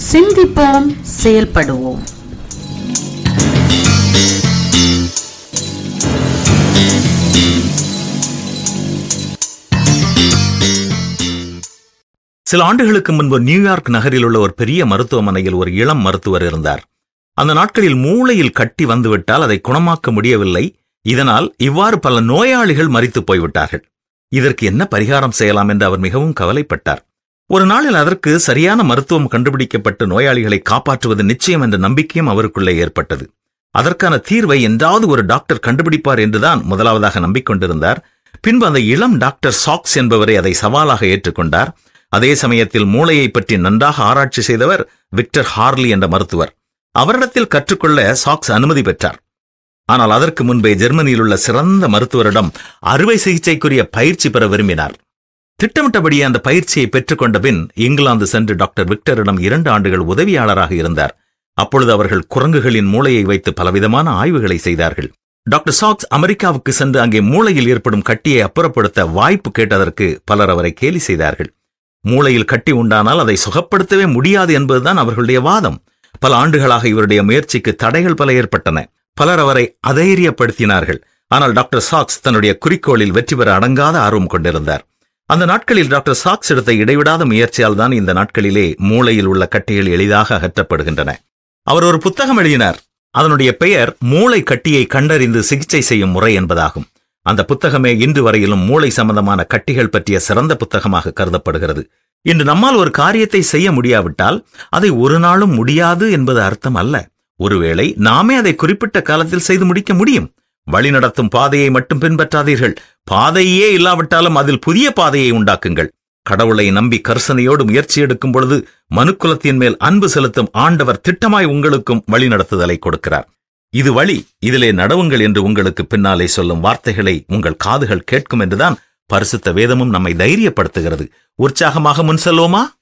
சிந்திப்போம் செயல்படுவோம் சில ஆண்டுகளுக்கு முன்பு நியூயார்க் நகரில் உள்ள ஒரு பெரிய மருத்துவமனையில் ஒரு இளம் மருத்துவர் இருந்தார் அந்த நாட்களில் மூளையில் கட்டி வந்துவிட்டால் அதை குணமாக்க முடியவில்லை இதனால் இவ்வாறு பல நோயாளிகள் மரித்து போய்விட்டார்கள் இதற்கு என்ன பரிகாரம் செய்யலாம் என்று அவர் மிகவும் கவலைப்பட்டார் ஒரு நாளில் அதற்கு சரியான மருத்துவம் கண்டுபிடிக்கப்பட்டு நோயாளிகளை காப்பாற்றுவது நிச்சயம் என்ற நம்பிக்கையும் அவருக்குள்ளே ஏற்பட்டது அதற்கான தீர்வை என்றாவது ஒரு டாக்டர் கண்டுபிடிப்பார் என்றுதான் முதலாவதாக நம்பிக்கொண்டிருந்தார் பின்பு அந்த இளம் டாக்டர் சாக்ஸ் என்பவரை அதை சவாலாக ஏற்றுக்கொண்டார் அதே சமயத்தில் மூளையை பற்றி நன்றாக ஆராய்ச்சி செய்தவர் விக்டர் ஹார்லி என்ற மருத்துவர் அவரிடத்தில் கற்றுக்கொள்ள சாக்ஸ் அனுமதி பெற்றார் ஆனால் அதற்கு முன்பே ஜெர்மனியில் உள்ள சிறந்த மருத்துவரிடம் அறுவை சிகிச்சைக்குரிய பயிற்சி பெற விரும்பினார் திட்டமிட்டபடியே அந்த பயிற்சியை பெற்றுக்கொண்ட பின் இங்கிலாந்து சென்று டாக்டர் விக்டரிடம் இரண்டு ஆண்டுகள் உதவியாளராக இருந்தார் அப்பொழுது அவர்கள் குரங்குகளின் மூளையை வைத்து பலவிதமான ஆய்வுகளை செய்தார்கள் டாக்டர் சாக்ஸ் அமெரிக்காவுக்கு சென்று அங்கே மூளையில் ஏற்படும் கட்டியை அப்புறப்படுத்த வாய்ப்பு கேட்டதற்கு பலர் அவரை கேலி செய்தார்கள் மூளையில் கட்டி உண்டானால் அதை சுகப்படுத்தவே முடியாது என்பதுதான் அவர்களுடைய வாதம் பல ஆண்டுகளாக இவருடைய முயற்சிக்கு தடைகள் பல ஏற்பட்டன பலர் அவரை அதைரியப்படுத்தினார்கள் ஆனால் டாக்டர் சாக்ஸ் தன்னுடைய குறிக்கோளில் வெற்றி பெற அடங்காத ஆர்வம் கொண்டிருந்தார் அந்த நாட்களில் டாக்டர் சாக்ஸ் எடுத்த இடைவிடாத முயற்சியால் தான் இந்த நாட்களிலே மூளையில் உள்ள கட்டிகள் எளிதாக அகற்றப்படுகின்றன அவர் ஒரு புத்தகம் எழுதினார் அதனுடைய பெயர் மூளை கட்டியை கண்டறிந்து சிகிச்சை செய்யும் முறை என்பதாகும் அந்த புத்தகமே இன்று வரையிலும் மூளை சம்பந்தமான கட்டிகள் பற்றிய சிறந்த புத்தகமாக கருதப்படுகிறது இன்று நம்மால் ஒரு காரியத்தை செய்ய முடியாவிட்டால் அதை ஒரு நாளும் முடியாது என்பது அர்த்தம் அல்ல ஒருவேளை நாமே அதை குறிப்பிட்ட காலத்தில் செய்து முடிக்க முடியும் வழிநடத்தும் பாதையை மட்டும் பின்பற்றாதீர்கள் பாதையே இல்லாவிட்டாலும் அதில் புதிய பாதையை உண்டாக்குங்கள் கடவுளை நம்பி கர்சனையோடு முயற்சி எடுக்கும் பொழுது மனுக்குலத்தின் மேல் அன்பு செலுத்தும் ஆண்டவர் திட்டமாய் உங்களுக்கும் வழிநடத்துதலை கொடுக்கிறார் இது வழி இதிலே நடவுங்கள் என்று உங்களுக்கு பின்னாலே சொல்லும் வார்த்தைகளை உங்கள் காதுகள் கேட்கும் என்றுதான் பரிசுத்த வேதமும் நம்மை தைரியப்படுத்துகிறது உற்சாகமாக முன் செல்வோமா